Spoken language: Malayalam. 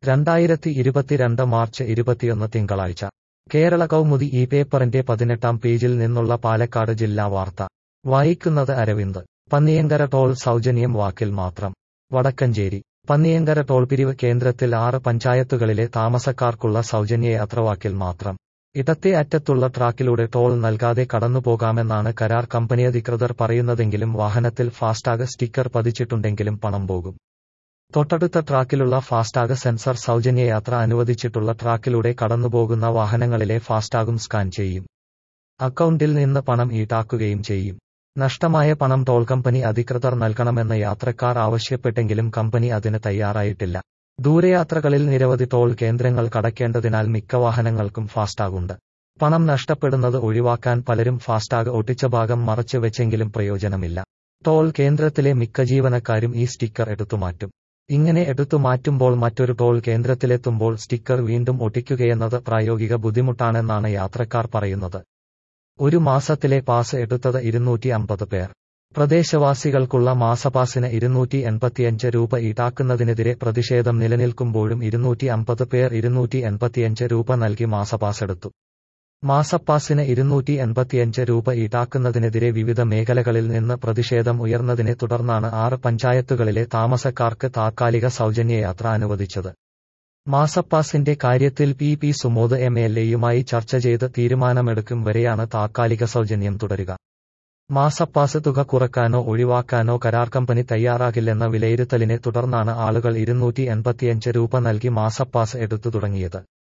രണ്ടായിരത്തി ഇരുപത്തിരണ്ട് മാർച്ച് ഇരുപത്തിയൊന്ന് തിങ്കളാഴ്ച കേരള കൗമുദി ഈ പേപ്പറിന്റെ പതിനെട്ടാം പേജിൽ നിന്നുള്ള പാലക്കാട് ജില്ലാ വാർത്ത വായിക്കുന്നത് അരവിന്ദ് പന്നിയങ്കര ടോൾ സൗജന്യം വാക്കിൽ മാത്രം വടക്കഞ്ചേരി പന്നിയങ്കര ടോൾ പിരിവ് കേന്ദ്രത്തിൽ ആറ് പഞ്ചായത്തുകളിലെ താമസക്കാർക്കുള്ള സൗജന്യ യാത്ര വാക്കിൽ മാത്രം ഇടത്തെ അറ്റത്തുള്ള ട്രാക്കിലൂടെ ടോൾ നൽകാതെ കടന്നുപോകാമെന്നാണ് കരാർ കമ്പനി അധികൃതർ പറയുന്നതെങ്കിലും വാഹനത്തിൽ ഫാസ്ടാഗ് സ്റ്റിക്കർ പതിച്ചിട്ടുണ്ടെങ്കിലും പണം പോകും തൊട്ടടുത്ത ട്രാക്കിലുള്ള ഫാസ്ടാഗ് സെൻസർ സൗജന്യ യാത്ര അനുവദിച്ചിട്ടുള്ള ട്രാക്കിലൂടെ കടന്നുപോകുന്ന വാഹനങ്ങളിലെ ഫാസ്ടാഗും സ്കാൻ ചെയ്യും അക്കൗണ്ടിൽ നിന്ന് പണം ഈടാക്കുകയും ചെയ്യും നഷ്ടമായ പണം ടോൾ കമ്പനി അധികൃതർ നൽകണമെന്ന് യാത്രക്കാർ ആവശ്യപ്പെട്ടെങ്കിലും കമ്പനി അതിന് തയ്യാറായിട്ടില്ല ദൂരയാത്രകളിൽ നിരവധി ടോൾ കേന്ദ്രങ്ങൾ കടക്കേണ്ടതിനാൽ മിക്ക വാഹനങ്ങൾക്കും ഫാസ്ടാഗുണ്ട് പണം നഷ്ടപ്പെടുന്നത് ഒഴിവാക്കാൻ പലരും ഫാസ്ടാഗ് ഒട്ടിച്ച ഭാഗം മറച്ചു വെച്ചെങ്കിലും പ്രയോജനമില്ല ടോൾ കേന്ദ്രത്തിലെ മിക്ക ജീവനക്കാരും ഈ സ്റ്റിക്കർ എടുത്തുമാറ്റും ഇങ്ങനെ എടുത്തുമാറ്റുമ്പോൾ മറ്റൊരു ടോൾ കേന്ദ്രത്തിലെത്തുമ്പോൾ സ്റ്റിക്കർ വീണ്ടും ഒട്ടിക്കുകയെന്നത് പ്രായോഗിക ബുദ്ധിമുട്ടാണെന്നാണ് യാത്രക്കാർ പറയുന്നത് ഒരു മാസത്തിലെ പാസ് എടുത്തത് ഇരുന്നൂറ്റി അമ്പത് പേർ പ്രദേശവാസികൾക്കുള്ള മാസപാസിന് ഇരുന്നൂറ്റി എൺപത്തിയഞ്ച് രൂപ ഈടാക്കുന്നതിനെതിരെ പ്രതിഷേധം നിലനിൽക്കുമ്പോഴും ഇരുന്നൂറ്റി അമ്പത് പേർ ഇരുന്നൂറ്റി എൺപത്തിയഞ്ച് രൂപ നൽകി മാസപാസ് എടുത്തു മാസപ്പാസിന് ഇരുന്നൂറ്റി എൺപത്തിയഞ്ച് രൂപ ഈടാക്കുന്നതിനെതിരെ വിവിധ മേഖലകളിൽ നിന്ന് പ്രതിഷേധം ഉയർന്നതിനെ തുടർന്നാണ് ആറ് പഞ്ചായത്തുകളിലെ താമസക്കാർക്ക് താത്കാലിക സൗജന്യ യാത്ര അനുവദിച്ചത് മാസപ്പാസിന്റെ കാര്യത്തിൽ P P Sumod M L എയുമായി ചർച്ച ചെയ്ത് തീരുമാനമെടുക്കും വരെയാണ് താത്കാലിക സൗജന്യം തുടരുക മാസപ്പാസ് തുക കുറക്കാനോ ഒഴിവാക്കാനോ കരാർ കമ്പനി തയ്യാറാകില്ലെന്ന വിലയിരുത്തലിനെ തുടർന്നാണ് ആളുകൾ ഇരുന്നൂറ്റി എൺപത്തിയഞ്ച് രൂപ നൽകി മാസപ്പാസ് എടുത്തു തുടങ്ങിയത്